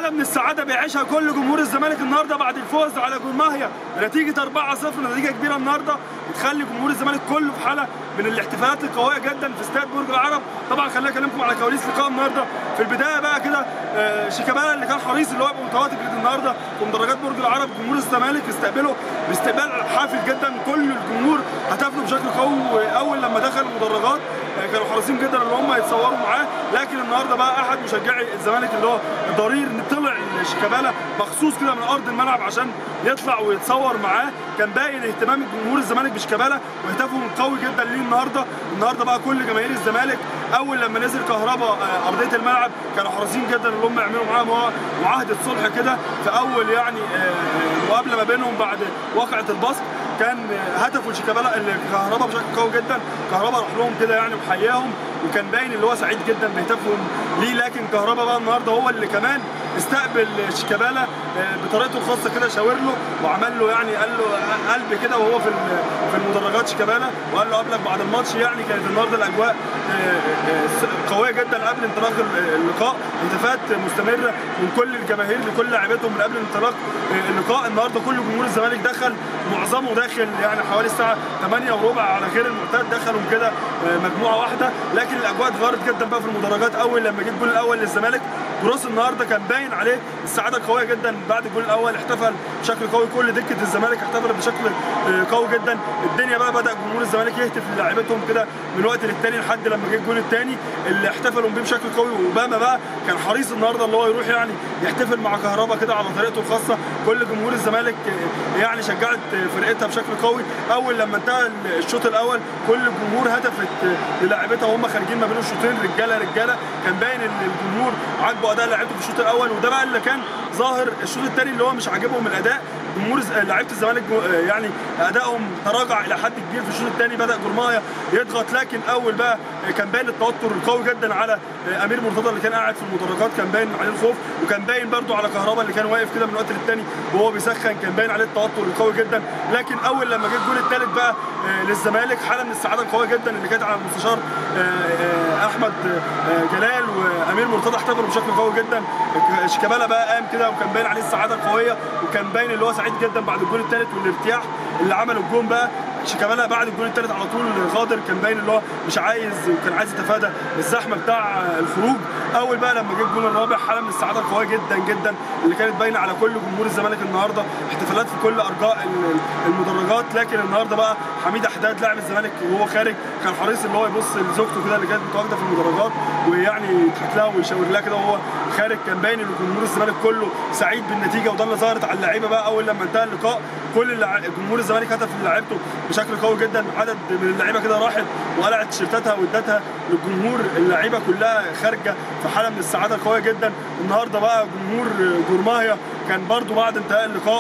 حاله من السعاده بيعيشها كل جمهور الزمالك النهارده بعد الفوز على جورماهيا بنتيجه 4-0 نتيجه كبيره النهارده بتخلي جمهور الزمالك كله في حاله من الاحتفالات القويه جدا في استاد برج العرب طبعا خليني اكلمكم على كواليس لقاء النهارده في البدايه بقى كده آه، شيكابالا اللي كان حريص اللي هو يبقى متواجد النهارده في مدرجات برج العرب جمهور الزمالك استقبله باستقبال حافل جدا كل الجمهور هتفلوا بشكل قوي اول لما دخل المدرجات آه، كانوا حريصين جدا ان هم يتصوروا معاه لكن النهارده بقى احد مشجعي الزمالك اللي هو ضرير طلع شيكابالا مخصوص كده من ارض الملعب عشان يطلع ويتصور معاه كان باين اهتمام جمهور الزمالك بشيكابالا وهتافهم قوي جدا ليه النهارده النهارده بقى كل جماهير الزمالك اول لما نزل كهربا آه، ارضيه الملعب كانوا حريصين جدا ان هم يعملوا معاه مع- معاهده صلح كده في اول يعني آه، آه، مقابله ما بينهم بعد واقعه الباسك كان آه، هتفوا شيكابالا كهربا بشكل قوي جدا كهربا راح لهم كده يعني وحياهم وكان باين اللي هو سعيد جدا بهتافهم ليه لكن كهربا بقى النهارده هو اللي كمان استقبل شيكابالا آه، بطريقته الخاصه كده شاور له وعمل له يعني قال له قلب كده وهو في ال- في المدرجات شيكابالا وقال له قبلك بعد الماتش يعني كانت النهارده الاجواء آه، آه، قويه جدا قبل انطلاق اللقاء هتافات مستمره من كل الجماهير لكل لاعبتهم من قبل انطلاق آه، اللقاء النهارده كل جمهور الزمالك دخل معظمه داخل يعني حوالي الساعه 8 وربع على غير المعتاد دخلوا كده آه، مجموعه واحده لكن الاجواء اتغيرت جدا بقى في المدرجات اول لما جه الجول الاول للزمالك جروس النهارده كان باين عليه السعاده القويه جدا بعد الجول الاول احتفل بشكل قوي كل دكه الزمالك احتفلت بشكل آه، قوي جدا الدنيا بقى بدا جمهور الزمالك يهتف للاعيبتهم كده من وقت للتاني لحد لما جه الجول الثاني اللي احتفلوا بيه بشكل قوي واوباما بقى كان حريص النهارده اللي هو يروح يعني يحتفل مع كهربا كده على طريقته الخاصه كل جمهور الزمالك آه، يعني شجعت آه، فرقتها بشكل قوي اول لما انتهى الشوط الاول كل الجمهور هتفت آه، للاعيبتها وهم خارجين ما بين الشوطين رجاله رجاله كان باين ان الجمهور عاجبه اداء لعيبته في الشوط الاول وده بقى اللي كان ظاهر الشوط الثاني اللي هو مش عاجبهم الاداء جمهور الز- لعيبه الزمالك جو- آه، يعني ادائهم تراجع الى حد كبير في الشوط الثاني بدا جرمايه يضغط لكن اول بقى آه، كان باين التوتر القوي جدا على آه، امير مرتضى اللي كان قاعد في المدرجات كان باين عليه الخوف وكان باين برضو على كهربا اللي كان واقف كده من وقت للتاني وهو بيسخن كان باين عليه التوتر القوي جدا لكن اول لما جه الجول الثالث بقى آه، للزمالك حاله من السعاده القويه جدا اللي كانت على المستشار آه، آه، احمد آه، جلال وامير مرتضى احتفلوا بشكل قوي جدا شيكابالا بقى قام كده وكان باين عليه السعاده القويه وكان باين اللي هو سعيد جدا بعد الجول الثالث والارتياح اللي عمله الجون بقى شيكابالا بعد الجول الثالث على طول غادر كان باين اللي هو مش عايز وكان عايز يتفادى الزحمه بتاع الخروج اول بقى لما جه الجول الرابع حاله من السعاده القويه جدا جدا اللي كانت باينه على كل جمهور الزمالك النهارده احتفالات في كل ارجاء ال- المدرجات لكن النهارده بقى حميد حداد لاعب الزمالك وهو خارج كان حريص ان هو يبص لزوجته كده اللي كانت متواجده في المدرجات ويعني يضحك لها ويشاور لها كده وهو خارج كان باين ان جمهور الزمالك كله سعيد بالنتيجه وده اللي ظهرت على اللعيبه بقى اول لما انتهى اللقاء كل اللع- جمهور الزمالك هتف لعيبته بشكل قوي جدا عدد من اللعيبه كده راحت وقلعت تيشيرتاتها وادتها للجمهور اللعيبه كلها خارجه في حاله من السعاده القويه جدا النهارده بقى جمهور جورماهيا كان برضو بعد انتهاء اللقاء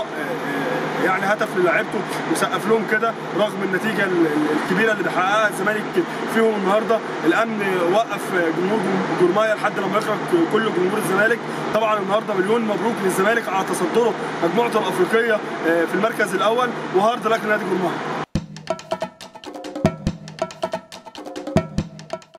آه، يعني هتف للاعيبته وسقف لهم كده رغم النتيجه ال- ال- الكبيره اللي بيحققها الزمالك فيهم النهارده الامن وقف جمهور جورمايا لحد لما يخرج كل جمهور الزمالك طبعا النهارده مليون مبروك للزمالك على تصدره مجموعته الافريقيه آه، في المركز الاول وهارد لك نادي جورمايا